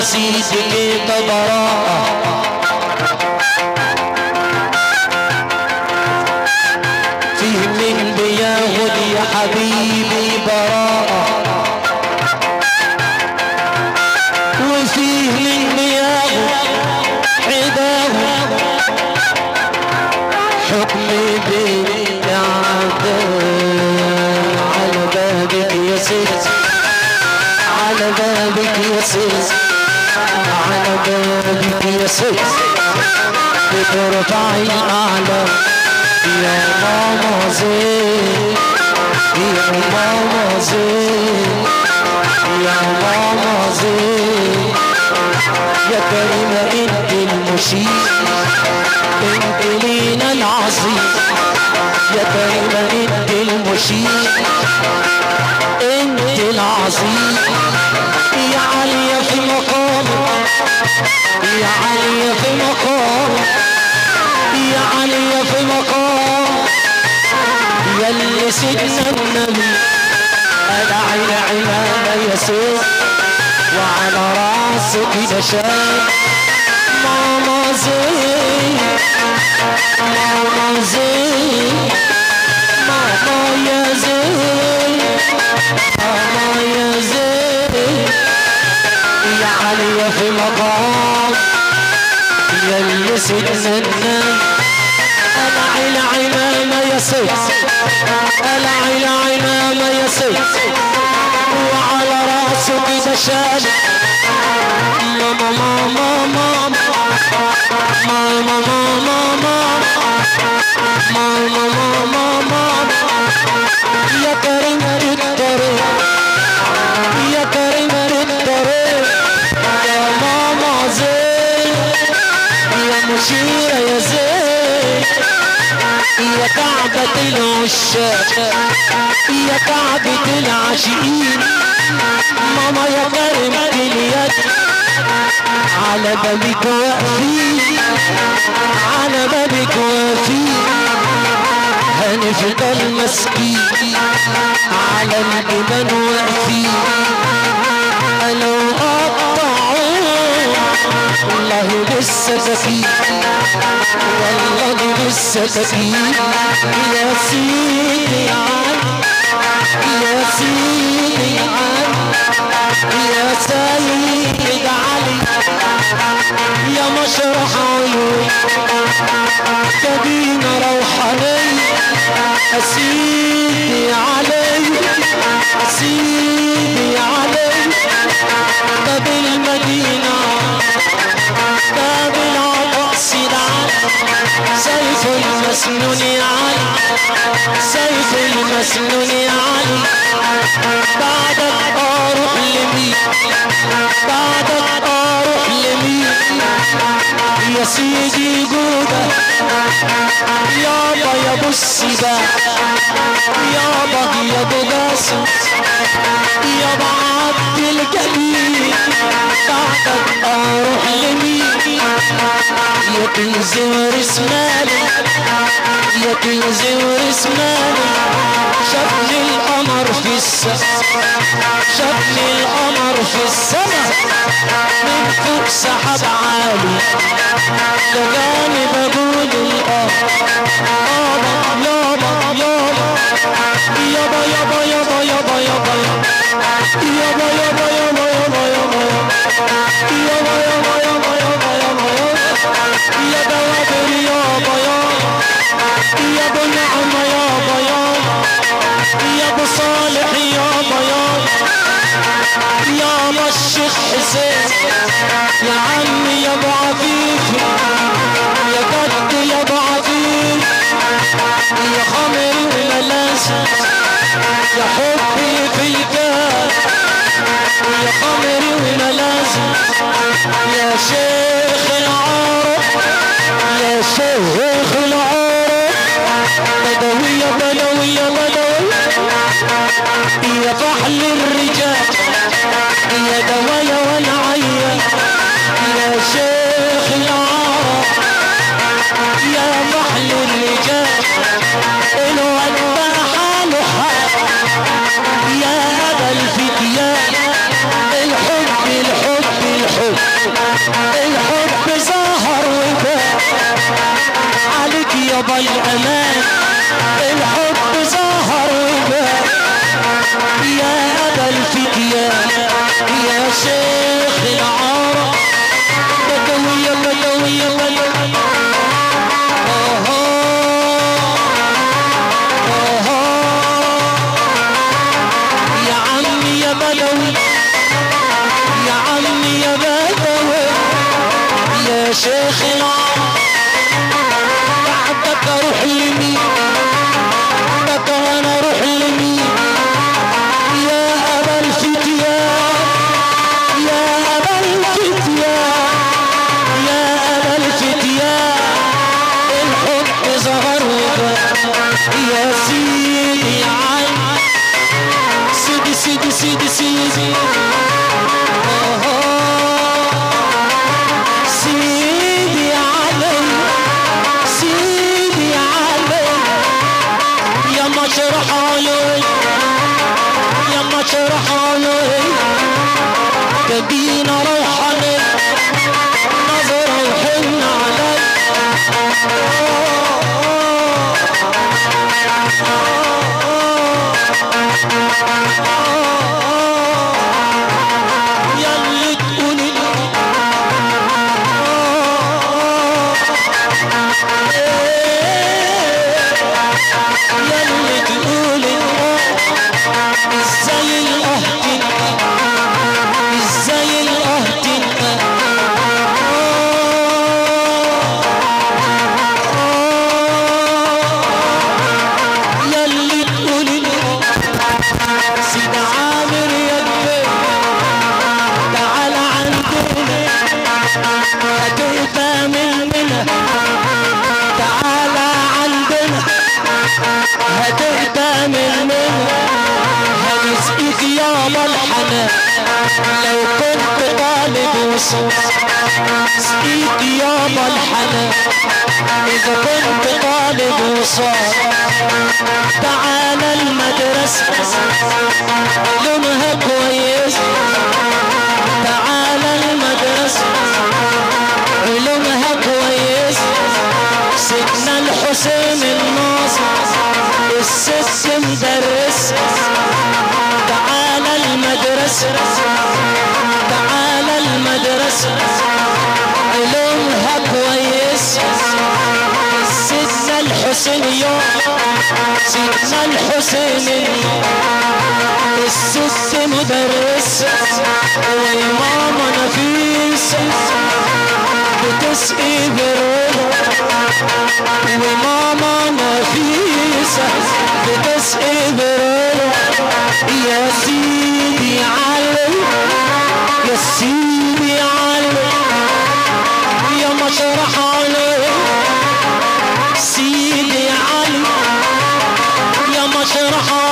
يا سيدي كده براءة فيه من بياخد يا حبيبي براءة وفيه من بياخد عداه حكم بين على بابك يا سيدي على بابك يا سيدي على بابك يا سيدي بترفعي الأعلى يا ماما زين يا ماما زين يا ماما زين يا كريمة انت المشير انت لينا العظيم يا كريمة انت المشير انت العظيم يا عالية في مقام يا عالية في مقام يا عالية في مقام يا اللي سيدنا النبي العين عمامة يا سيد وعلى راسه كده شاي ماما زين ماما زين ماما يا زين ماما يا زين يا علي في مقام يا اللي سيدنا النبي العين عمامة يا سيد العين عمامة يا سيد وعلى راسه كده شال ماما ماما ماما ماما ماما ماما ماما ماما يا كريم الطريق يا كريم الطريق يا ماما زين يا مشيرة يا زين يا كعبة العشاق يا كعبة العاشقين ماما يا كريمة اليد على بابك واقفين على بابك واقفين هنفضل مسكين على الجبال واقفين لو قطعوا والله بالسكاكين والله بالسكاكين يا سيدي علي يا سيدي علي يا سيد علي يا مشرح عيون تبين روحاني سيدي علي سيدي علي باب المدينة باب العطاء سيدان سيف المسنون علي سيف المسنون علي بعدك اروح لمين بعدك اروح لمين يا سيدي جودة يابا يا ابو السباع يابا يا ابو قاسم يابا عبد الجليل بعدك اروح لمين يا كنزي ورسمالي يا كنزي ورسمالي شافني القمر في السما شافني القمر في السما من فوق سحاب عالي لقاني بقول الاه يابا يابا يابا يابا يابا يابا يابا يابا يابا يابا يابا يابا يابا يابا يابا يابا يابا يابا يابا يا دوابر يابا يابا يا ابو نعمة يابا يابا يا ابو صالح يابا يابا يابا الشيخ حسين يا عمي يا ابو عفيف يا جد يا ابو عفيف يا خمر الملاسة يا حبي في الكاس يا خمر الملاسة يا شيخ العرب يا شيخ العرب بدوية بدوية بدوية يا فحل الرجال يا دوايا والعيا يا شيخ العرب يا فحل الرجال الواد بقى حاله حال يا ابا الفتيان الحب الحب الحب يا شيخنا بعدك اروح لمين بعدك انا اروح لمين يا ابا الفتيان يا ابا الفتيان يا ابا الفتيان الحب ظهر وبان يا سيدي علي سيدي سيدي سيدي سيدي آه. سيدي علي سيدي علي يا مشرح علي يا مشرح علي تبين روحني نظرة وحن علي يا اللي تقولي ياللي تقول ازاي الاهتن ازاي الاهتن ياللي تقول سيد عامر يا البيت تعال عندنا هتبقى مننا تعال عندنا هتهدى مننا هنسقيك يابا الحنان لو كنت طالب وصول سقيك يابا الحنان إذا كنت طالب وصول تعال المدرسة لونها كويس تعال المدرسة علومها كويس سيدنا الحسين الناصر الست مدرس تعال المدرسة تعال المدرسة علومها كويس سيدنا الحسين يوم سيدنا الحسين اليوم الست مدرس وماما نفيسة بتسقي بالرضا وماما نفيسة بتسقي بالرضا يا سيدي علي يا سيدي علي يا مشرح علي سيدي علي يا مشرح